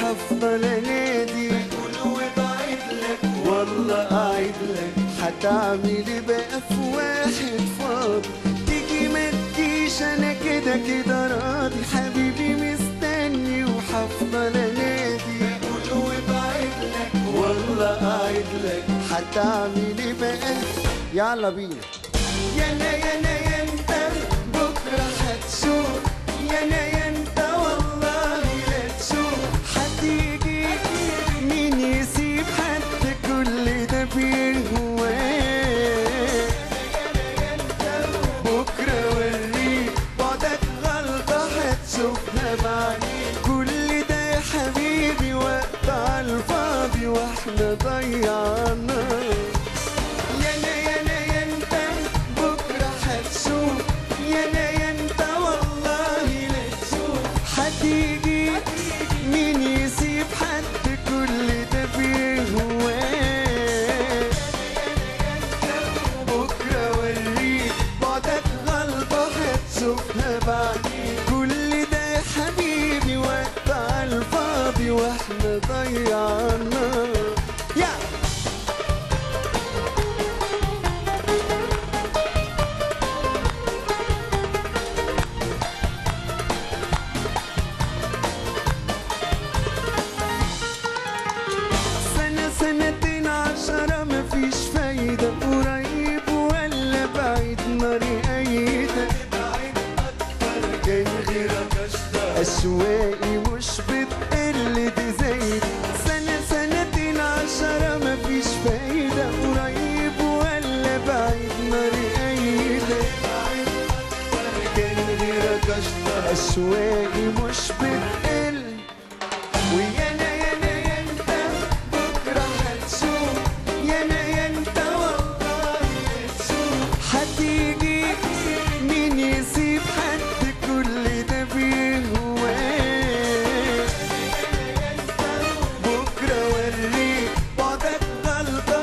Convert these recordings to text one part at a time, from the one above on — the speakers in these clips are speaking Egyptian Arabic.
وهفضل انادي بقول وبعد لك والله قاعد لك هتعمل إيه بقى في واحد فاضي تيجي ما تجيش انا كده كده راضي حبيبي مستني وهفضل انادي بقول وبعد لك والله قاعد لك هتعمل ايه بقى يلا بينا يانا يانا يا انت بكره هتشوف يانا يا انت والله لا تشوف هتيجي مين يسيب حد كل ده بيهواه بكره اوريك بعدك غلطه هتشوفها بعدين كل ده يا حبيبي وقت على الفاضي واحنا ضيعنا يانا يانا يا انت بكره هتشوف يانا يا انت والله لا تشوف هتيجي مين يسيب حد كل ده بيهواه بكره اوريك بعدك غلطه هتشوفها بعدين كل ده يا حبيبي وقت على الفاضي واحنا ضيعنا يا سنة سنتين عشرة مفيش فايدة قريب ولا بعيد ناري أيدة بعد اكتر كان غيرك اشتاق أشواقي مش بتقل دي زايد سنة سنتين عشرة مفيش فايدة قريب ولا بعيد ناري أيدة كان غيرك اشتاق أشواقي مش بتقل ويانا يانا يا انت بكرة هتشوف يانا يا انت والله هتشوف هتيجي مين يسيب حد كل ده بيهواه بكرة اوريك بعدك غلطة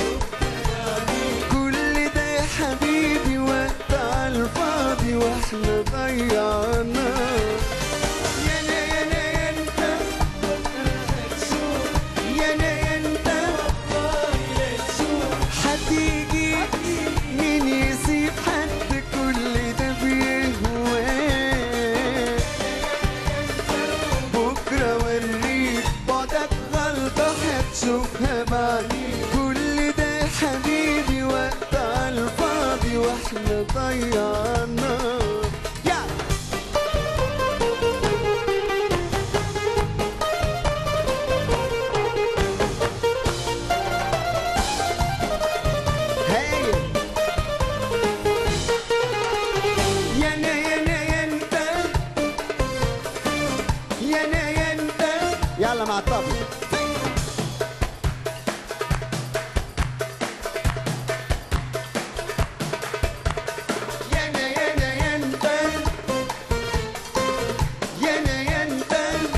كل ده يا حبيبي وقت على الفاضي واحنا ضيعنا يانا يانا يا انت يانا يا انت هتيجي مين يسيب حد كل ده بيهواه بكرة اوريك بعدك غلطة هتشوفها بعدين كل ده يا حبيبي وقت على الفاضي واحنا ضيعنا يا هايل يانا يانا يا انت يانا يا انت يلا مع الطبل يانا يانا يا انت يانا يا انت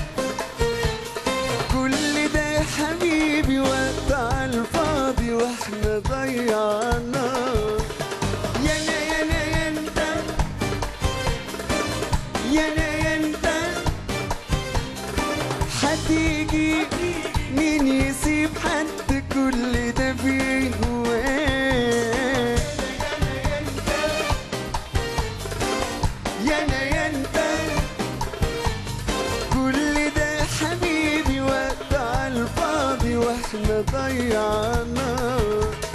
كل ده يا حبيبي وقت على الفاضي واحنا ضيعنا يانا يانا يا انت يانا يا انت هتيجي مين يسيب حد كل ده بيهواه يانا يا انت كل ده يا حبيبي وقت على الفاضي واحنا ضيعنا